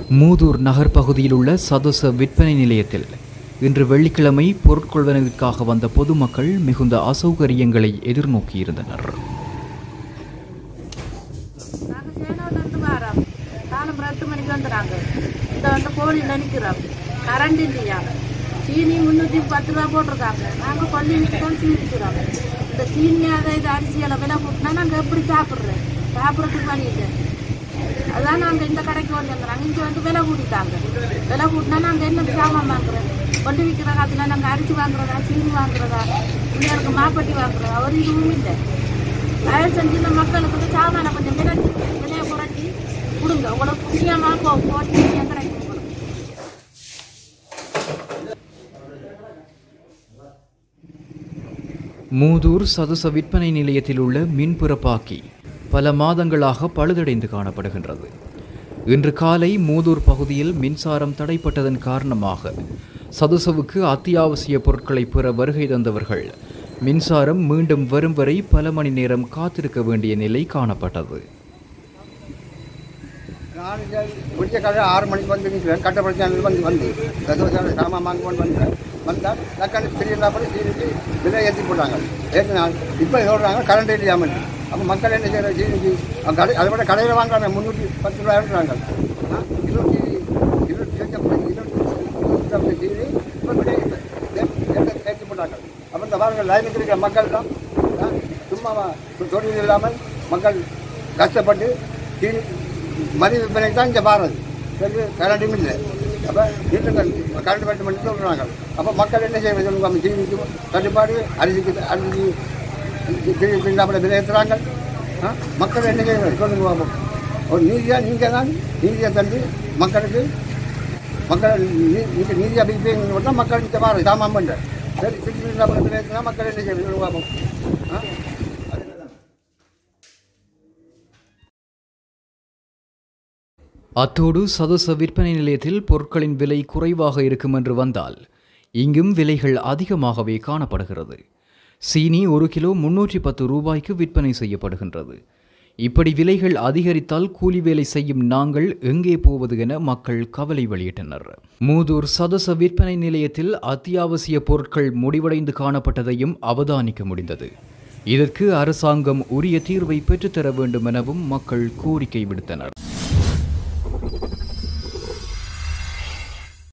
மூதூர் நகர் பகுதியில் உள்ள சதோச விற்பனை நிலையத்தில் இன்று வெள்ளிக்கிழமை பொருட்கொள்வதற்காக வந்த பொதுமக்கள் மிகுந்த அசௌகரியங்களை எதிர்நோக்கியிருந்தனர் நாங்கள் சேனோலேருந்து வரோம் காலம் ரெண்டு மணிக்கு வந்துடுறாங்க இந்த வந்து கோழியில் நிற்கிறோம் கரண்ட் இல்லையா சீனி முந்நூற்றி பத்து ரூபா போட்டிருக்காங்க நாங்கள் கொல்லி தான் சீனிக்கிறோம் இந்த சீனி அதை இது அரிசியில் விலை கூட்டினா நாங்கள் எப்படி சாப்பிட்றோம் சாப்பிட்றதுக்கு வழி இல்லை அதான் நாங்கள் இந்த கடைக்கு வந்துருக்குறாங்க இங்கே வந்து விலை கூட்டிட்டாங்க விலை கூட்டினா நாங்கள் என்ன சாமான் வாங்குறோம் கொண்டு விற்கிற காலத்தில் நாங்கள் அரிசி வாங்குறதா சீனி வாங்குறதா இன்னொருக்கு மாப்பட்டி வாங்குறதா ஒரு இதுவும் இல்லை தயவு செஞ்சு இந்த மக்களுக்கு வந்து சாமானை கொஞ்சம் விலை விலையை குறைச்சி கொடுங்க உங்களுக்கு புண்ணியமாக போ போட்டு கிடைக்கும் உங்களுக்கு மூதூர் சதுச விற்பனை நிலையத்தில் உள்ள மின்புறப்பாக்கி பல மாதங்களாக பழுதடைந்து காணப்படுகின்றது இன்று காலை மூதூர் பகுதியில் மின்சாரம் தடைப்பட்டதன் காரணமாக சதுசவுக்கு அத்தியாவசிய பொருட்களை பெற வருகை தந்தவர்கள் மின்சாரம் மீண்டும் வரும் வரை பல மணி நேரம் காத்திருக்க வேண்டிய நிலை காணப்பட்டது நான் இங்க விடிய காலை ஆறு மணிக்கு வந்து நிற்கிறேன் கட்டப்படி வந்து வந்து தத்துவசாலை சாமான் வாங்க கொண்டு வந்தேன் வந்தால் லக்காண்டு தெரியல படி சீனிக்கு விலை ஏற்றி போட்டாங்க ஏற்றினால் இப்போ சொல்கிறாங்க கரண்ட் இல்லாமல் அப்போ மக்கள் என்ன செய்கிற சீனிக்கு அவங்க கடை அதை விட கடையில் வாங்குறாங்க முந்நூற்றி பத்து ரூபா எடுக்கிறாங்க ஆ, இருபத்தி இருபத்தி இருபத்தி இருபத்தி சீனி இப்போ விலை ஏற்றி- ஏற்றி போட்டாங்க அப்போ இந்த பாருங்க லைனுக்கு இருக்கிற மக்கள் தான் ஆ, சும்மா தொழில் இல்லாமல் மக்கள் கஷ்டப்பட்டு சீனி மதிய விற்பனை தான் இங்கே பாருது சரி கரண்ட்டும் இல்லை அப்போ வீட்டுகள் கரண்ட் வெட்டு பண்ணி சொல்கிறாங்க அப்போ மக்கள் என்ன செய்ய சொல்லுங்க நம்ம சீனிக்கு கட்டுப்பாடு அரிசிக்கு அரிசி சீனி அப்படி விலை ஏற்றுறாங்க ஆ மக்கள் என்ன செய்ய சொல்லுங்க பாப்போம் ஒரு நீதியாக நீங்கள் தான் நீதியாக தந்து மக்களுக்கு மக்கள் நீங்கள் நீதியாக பிடிப்பீங்க தான் மக்கள் இங்கே பாரு சாமான் பண்ணுறேன் சரி சீனி அப்படி விலை ஏற்றுனா மக்கள் என்ன செய்ய சொல்லுங்க பாப்போம் ஆ அதுதான் அத்தோடு சதுச விற்பனை நிலையத்தில் பொருட்களின் விலை குறைவாக இருக்கும் என்று வந்தால் இங்கும் விலைகள் அதிகமாகவே காணப்படுகிறது சீனி ஒரு கிலோ முன்னூற்றி பத்து ரூபாய்க்கு விற்பனை செய்யப்படுகின்றது இப்படி விலைகள் அதிகரித்தால் கூலி வேலை செய்யும் நாங்கள் எங்கே போவது என மக்கள் கவலை வெளியிட்டனர் மூதூர் சதச விற்பனை நிலையத்தில் அத்தியாவசிய பொருட்கள் முடிவடைந்து காணப்பட்டதையும் அவதானிக்க முடிந்தது இதற்கு அரசாங்கம் உரிய தீர்வை பெற்றுத்தர வேண்டும் எனவும் மக்கள் கோரிக்கை விடுத்தனர்